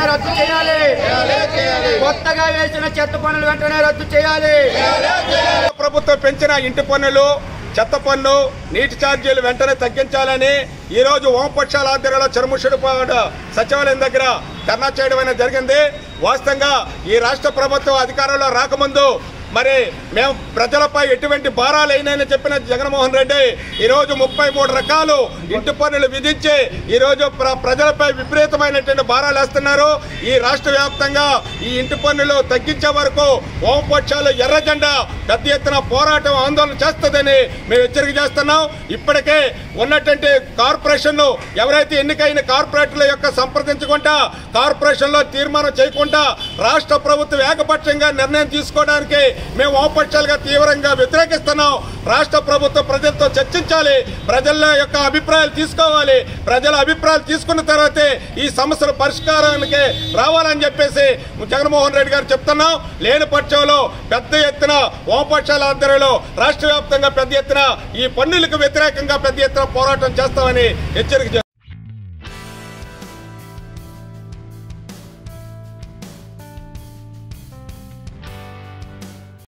వెంటనే రద్దు చేయాలి కొత్తగా వేసిన చెత్త పన్నులు వెంటనే రద్దు చేయాలి ప్రభుత్వం పెంచిన ఇంటి పన్నులు చెత్త పన్ను నీటి ఛార్జీలు వెంటనే తగ్గించాలని ఈ రోజు వామపక్షాల ఆధ్వర్యంలో చర్మషుడిపాడు సచివాలయం దగ్గర ధర్నా చేయడం అనేది జరిగింది వాస్తవంగా ఈ రాష్ట్ర ప్రభుత్వం అధికారంలో రాకముందు మరి మేము ప్రజలపై ఎటువంటి భారాలు అయినాయని చెప్పిన జగన్మోహన్ రెడ్డి ఈరోజు ముప్పై మూడు రకాలు ఇంటి పన్నులు విధించి ఈరోజు ప్ర ప్రజలపై విపరీతమైనటువంటి భారాలు వేస్తున్నారు ఈ రాష్ట్ర వ్యాప్తంగా ఈ ఇంటి పన్నులు తగ్గించే వరకు వామపక్షాలు ఎర్ర జెండా పెద్ద ఎత్తున పోరాటం ఆందోళన చేస్తుందని మేము హెచ్చరిక చేస్తున్నాం ఇప్పటికే ఉన్నటువంటి కార్పొరేషన్ ఎవరైతే ఎన్నికైన కార్పొరేటర్ల యొక్క సంప్రదించకుండా కార్పొరేషన్ లో తీర్మానం చేయకుండా రాష్ట్ర ప్రభుత్వం ఏకపక్షంగా నిర్ణయం తీసుకోవడానికి మేము వామపక్షాలుగా తీవ్రంగా వ్యతిరేకిస్తున్నాం రాష్ట్ర ప్రభుత్వం ప్రజలతో చర్చించాలి ప్రజల యొక్క అభిప్రాయాలు తీసుకోవాలి ప్రజల అభిప్రాయాలు తీసుకున్న తర్వాతే ఈ సమస్యల పరిష్కారానికి రావాలని చెప్పేసి జగన్మోహన్ రెడ్డి గారు చెప్తున్నాం లేని పక్షంలో పెద్ద ఎత్తున వామపక్షాల ఆధ్వర్యంలో రాష్ట్ర వ్యాప్తంగా పెద్ద ఎత్తున ఈ పన్నులకు వ్యతిరేకంగా పెద్ద ఎత్తున పోరాటం చేస్తామని హెచ్చరిక చేస్తున్నాం.